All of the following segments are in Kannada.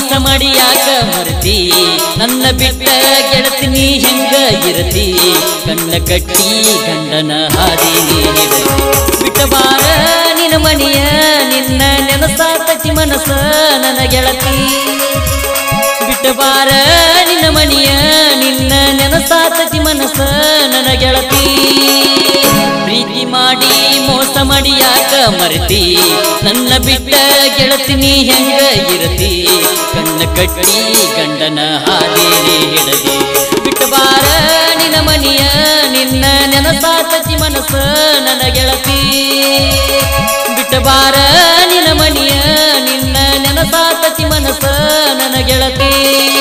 ಮೋಸ ಮಾಡಿ ಯಾಕ ಮರ್ತಿ ನನ್ನ ಬಿಟ್ಟ ಗೆಳತಿ ನೀ ಹೆಂಗ ಇರತಿ ಕಣ್ಣ ಕಟ್ಟಿ ಗಂಡನ ಹಾದಿ ನೀ ಹಿಡತಿ ಬಿಟ್ಟ ಬಾರ ನಿನ್ನ ಮನಿಯ ನಿನ್ನ ನೆನಸಾತತಿ ಮನಸ ನನ್ನ ಗೆಳತಿ ಬಿಟ್ಟ ಬಾರ ನಿನ್ನ ಮನಿಯ ನಿನ್ನ ನೆನಸಾತತಿ ಮನಸ ನನ್ನ ಗೆಳತಿ ಪ್ರೀತಿ ಮಾಡಿ ಮೋಸ ಮಾಡಿ ಯಾಕ ಮರೆತಿ ನನ್ನ ಬಿಟ್ಟ ಗೆಳತಿ ನೀ ಹೆಂಗ ಇರತಿ ಕಣ್ಣ ಕಟ್ಟಿ ಗಂಡನ ಹಾದಿ ನೀ ಹಿಡದಿ ಬಿಟ್ಟ ಬಾರ ನಿನ್ನ ಮನಿಯ ನಿನ್ನ ನೆನಸಾತತಿ ಮನಸ ನನ್ನ ಗೆಳತಿ ಬಿಟ್ಟ ಬಾರ ನಿನ್ನ ಮನಿಯ ನಿನ್ನ ನೆನಸಾತತಿ ಮನಸ ನನ್ನ ಗೆಳತಿ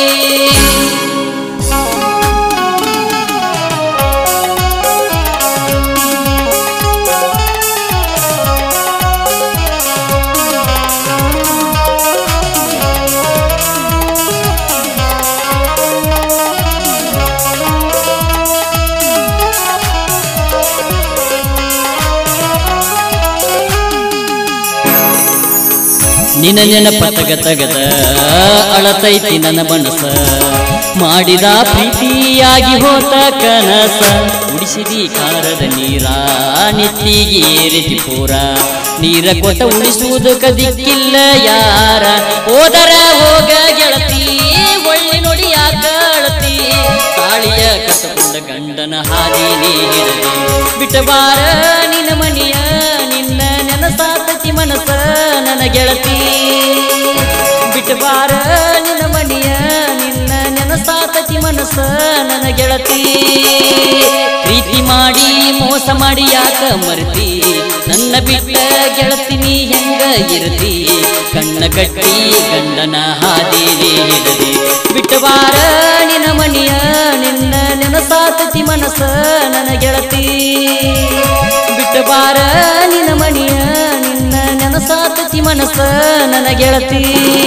ನಿನ ನೆನಪ ತಗ ತಗದ ಅಳತೈತಿ ನನ್ನ ಮನಸ ಮಾಡಿದ ಪ್ರೀತಿಯಾಗಿ ಹೋತ ಕನಸ ಉಡಿಸಿದಿ ಕಾರದ ನೀರ ನಿತ್ತಿಗೆ ಏರಿತಿ ಪೂರ ನೀರ ಕೊಟ್ಟ ಉಳಿಸುವುದು ಕದಿಕ್ಕಿಲ್ಲ ಯಾರ ಹೋದರ ಹೋಗ ಗೆಳತಿ ಒಳ್ಳೆ ನೋಡಿ ಯಾಕ ಅಳತಿ ತಾಳಿಯ ಕಟ್ಟಕೊಂಡ ಗಂಡನ ಹಾದಿ ನೀ ಹಿಡದಿ ಬಿಟ್ಟ ಬಾರ ನಿನ್ನ ಮನಿಯ ನಿನ್ನ ನೆನಸಾತತಿ ಮನಸ ನನ್ನ ಗೆಳತಿ ಬಿಟ್ಟ ಬಾರ ನಿನ್ನ ಮನಿಯ ನಿನ್ನ ನೆನಸಾತತಿ ಮನಸ ನನ್ನ ಗೆಳತಿ ಪ್ರೀತಿ ಮಾಡಿ ಮೋಸ ಮಾಡಿ ಯಾಕ ಮರ್ತಿ ನನ್ನ ಬಿಟ್ಟ ಗೆಳತಿ ನೀ ಹೆಂಗ ಇರತಿ ಕಣ್ಣ ಕಟ್ಟಿ ಗಂಡನ ಹಾದಿ ನೀ ಹಿಡದಿ ಬಿಟ್ಟ ಬಾರ ನಿನ್ನ ಮನಿಯ ನಿನ್ನ ನೆನಸಾತತಿ ಮನಸ ನನ್ನ ಗೆಳತಿ ಬಿಟ್ಟ ಬಾರ ನಿನ್ನ ಮನಿಯ ನಿನ್ನ ನೆನಸಾತತಿ ಮನಸ ನನ್ನ ಗೆಳತಿ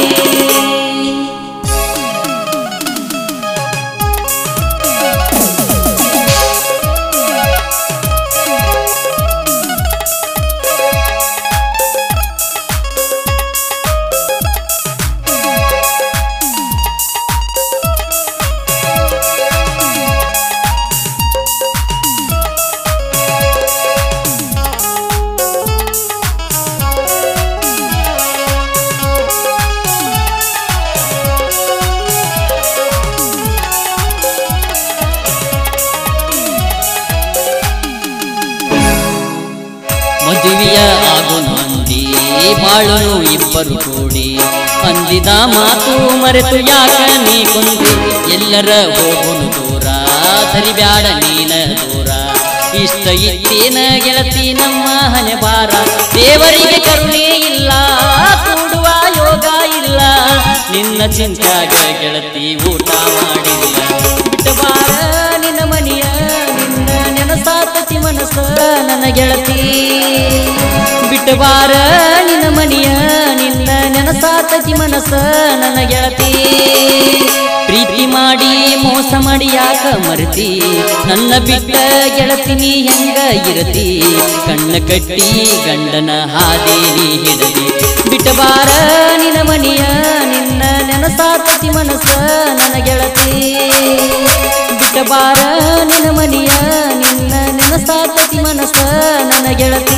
ಮದುವೆಯ ಆಗು ಮಂದಿ ಬಾಳನು ಇಬ್ಬರು ಕೂಡಿ ಅಂದಿದ ಮಾತು ಮರೆತು ಯಾಕ ನೀ ಕುಂದಿ ಎಲ್ಲರ ಹೋಗುನು ದೂರ ಸರಿಬ್ಯಾಡ ನೀನ ದೂರ ಇಷ್ಟ ಇತ್ತೇನ ಗೆಳತಿ ನಮ್ಮ ಹಣೆ ಬಾರ ದೇವರಿಗೆ ಕರುಣೆ ಇಲ್ಲ ಕೂಡುವ ಯೋಗ ಇಲ್ಲ ನಿನ್ನ ಚಿಂತಾಗ ಗೆಳತಿ ಊಟ ಮಾಡಿಲ್ಲ ಬಿಟ್ಟ ಬಾರ ನಿನ್ನ ಮನಿಯ ನಿನ್ನ ನೆನಸಾತತಿ ಮನಸ್ಸ ನನ್ನ ಗೆಳತಿ ಬಿಟ್ಟ ಬಾರ ನಿನ್ನ ಮನಿಯ ನಿನ್ನ ನೆನಸಾತತಿ ಮನಸ್ಸ ನನ್ನ ಗೆಳತಿ ಪ್ರೀತಿ ಮಾಡಿ ಮೋಸ ಮಾಡಿ ಯಾಕ ಮರ್ತಿ ನನ್ನ ಬಿಟ್ಟ ಗೆಳತಿ ನೀ ಹೆಂಗ ಇರತಿ ಕಣ್ಣ ಕಟ್ಟಿ ಗಂಡನ ಹಾದಿ ನೀ ಹಿಡದಿ ಬಿಟ್ಟ ಬಾರ ನಿನ್ನ ಮನಿಯ ನಿನ್ನ ನೆನಸಾತತಿ ಮನಸ್ಸ ನನ್ನ ಗೆಳತಿ ಬಿಟ್ಟ ಬಾರ ನಿನ್ನ ಮನಿಯ ನಿನ್ನ ನೆನಸಾತತಿ ಮನಸ್ಸ ನನ್ನ ಗೆಳತಿ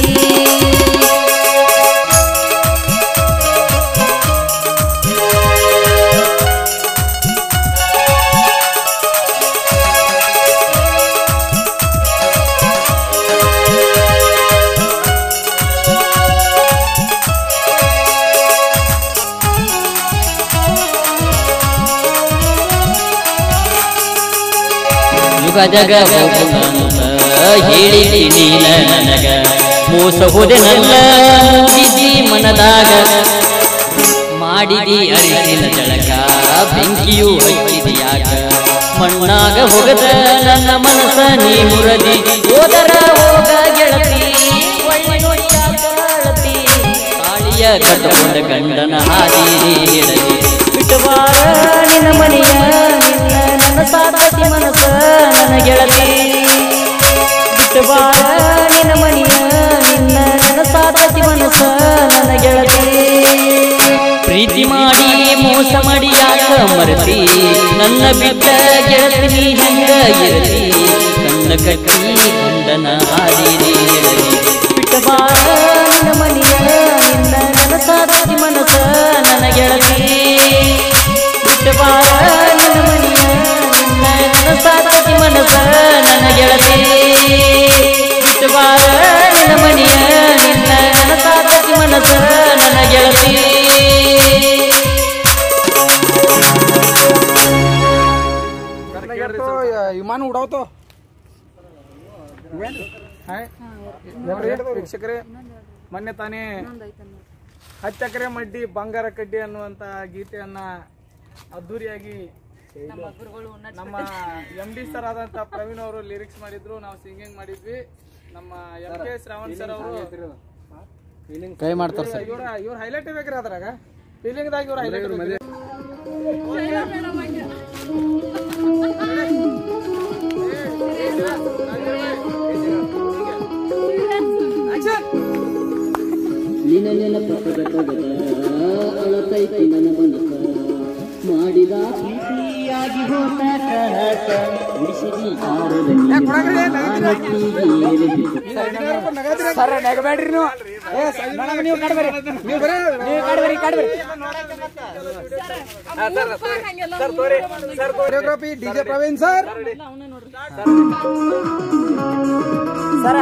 ಯುಗದಗ ಹೋಗುವಂತ ಹೇಳಿದಿ ನೀನ ನನಗ ಮೋಸ ಹೋದೆ ನನ್ನ ಬಿದ್ದಿ ಮನದಾಗ ಮಾಡಿದಿ ಅರಿಸಿನ ಜಳಕ ಬೆಂಕಿಯು ಹಚ್ಚಿದಿ ಯಾಕ ಮಣ್ಣಾಗ ಹೋಗದ ನನ್ನ ಮನಸ್ಸ ನೀ ಮುರದಿ ಹೋದರ ಹೋಗ ಗೆಳತಿ ಒಳ್ಳೆ ನೋಡಿ ಯಾಕ ಅಳತಿ ತಾಳಿಯ ಕಟ್ಟಕೊಂಡ ಗಂಡನ ಹಾದಿ ಹೇಳದಿ ಬಿಟ್ಟವಾರ ನಿನ್ನ ಮನೆಯ ನಿನ್ನ ನನ್ನ ಸಾಧತಿ ಮನಸ್ಸ ನನ್ನ ಗೆಳತಿ ಬಿಟ್ಟವಾರ ನಿನ್ನ ಮನೆಯ ನಿನ್ನ ನನ್ನ ಸಾಧತಿ ಮನಸ್ಸ ನನ್ನ ಗೆಳತಿ ಪ್ರೀತಿ ಮಾಡಿ ಮೋಸ ಮಾಡಿ ಯಾಕ ಮರತಿ ನನ್ನ ಬಿಟ್ಟ ಗೆಳತಿ ಹೆಂಗ ಇರತಿ ಕಣ್ಣ ಕಟ್ಟಿ ಗಂಡನ ಹಾದಿ ನೀಡಲಿ ಬಿಟ್ಟ ಬಾರ ನಿನ್ನ ಮನೆಯ ನಿನ್ನ ನನಸಾತಿ ಮನಸ ನನ್ನ ಗೆಳತಿ ಬಿಟ್ಟ ಬಾರ ನಿನ್ನ ಮನೆಯ ನಿನ್ನ ನನಸಾತಿ ಮನಸ ನನ್ನ ಗೆಳತಿ ಬಿಟ್ಟ ಬಾರ ನಿನ್ನ ಮನೆಯ ನಿನ್ನ ನನಸಾತಿ ಮನಸ ನನ್ನ ಗೆಳತಿ तो ವಿಮಾನ ಉಡಾವतो ವೀಕ್ಷಕರೇ ಮೊನ್ನೆ ತಾನೇ ಹಚ್ಚಕರೆ ಮಡ್ಡಿ ಬಂಗಾರ ಕಡ್ಡಿ ಅನ್ನುವಂತ ಗೀತೆಯನ್ನ ಅದ್ದೂರಿಯಾಗಿ ನಮ್ಮ ಎಂ ಡಿ ಸರ್ ಆದಂತ ಪ್ರವೀಣ್ ಅವರು ಲಿರಿಕ್ಸ್ ಮಾಡಿದ್ರು ನಾವು ಸಿಂಗಿಂಗ್ ಮಾಡಿದ್ವಿ ನಮ್ಮ ಎಂ ಕೆ ಶ್ರಾವಣ್ ಸರ್ ಅವರು ಕೈ ಮಾಡ್ತಾರೆ ಸರ್ ಇವ್ರ ಇವ್ರ ಹೈಲೈಟ್ ಬೇಕ್ರಿ ಅದ್ರಾಗ ಫೀಲಿಂಗ್ ದಾಗ ಇವ್ರ ಹೈಲೈಟ್ ನಿನ ನೆನಪ ತಗತಗದ ಅಳತೈತಿ ನನ್ನ ಮನಸ ಮಾಡಿದ ಪ್ರೀತಿಯಾಗಿ ಹೋದ ಕನಸ ಉಳಿಸಿದಿ ಆರದ ಸರ್ ನೆಗಬೇಡ್ರಿ ನೀವು ಏ ಮೇಡಮ್ ನೀವು ಕಾಡ್ಬೇರಿ ನೀವು ಬರೀ ನೀವು Cadbury Cadbury choreography DJ Praveen sir ಸರ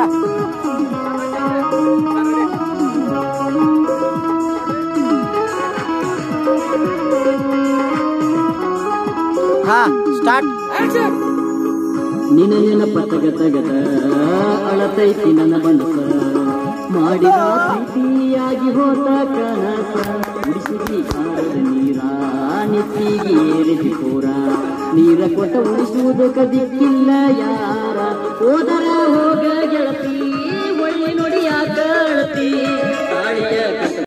ಹಾ ಸ್ಟಾರ್ಟ್ ನಿನ ನೆನಪ ತಗತಗದ ಅಳತೈತಿ ನನ್ನ ಮನಸ ಮಾಡಿದ ಪ್ರೀತಿಯಾಗಿ ಹೋದ ಕನಸ ಉಳಿಸಿದಿ ಆರದ ನೀರ ನೆತ್ತಿಗೆ ಏರಿಸಿ ಪೂರ ನೀರ ಕೊಟ್ಟ ಉಳಿಸುವುದಕ್ಕೆ ದಿಕ್ಕಿಲ್ಲ ಯಾರ ಹೋದರ ಹೋಗ ಗೆಳತಿ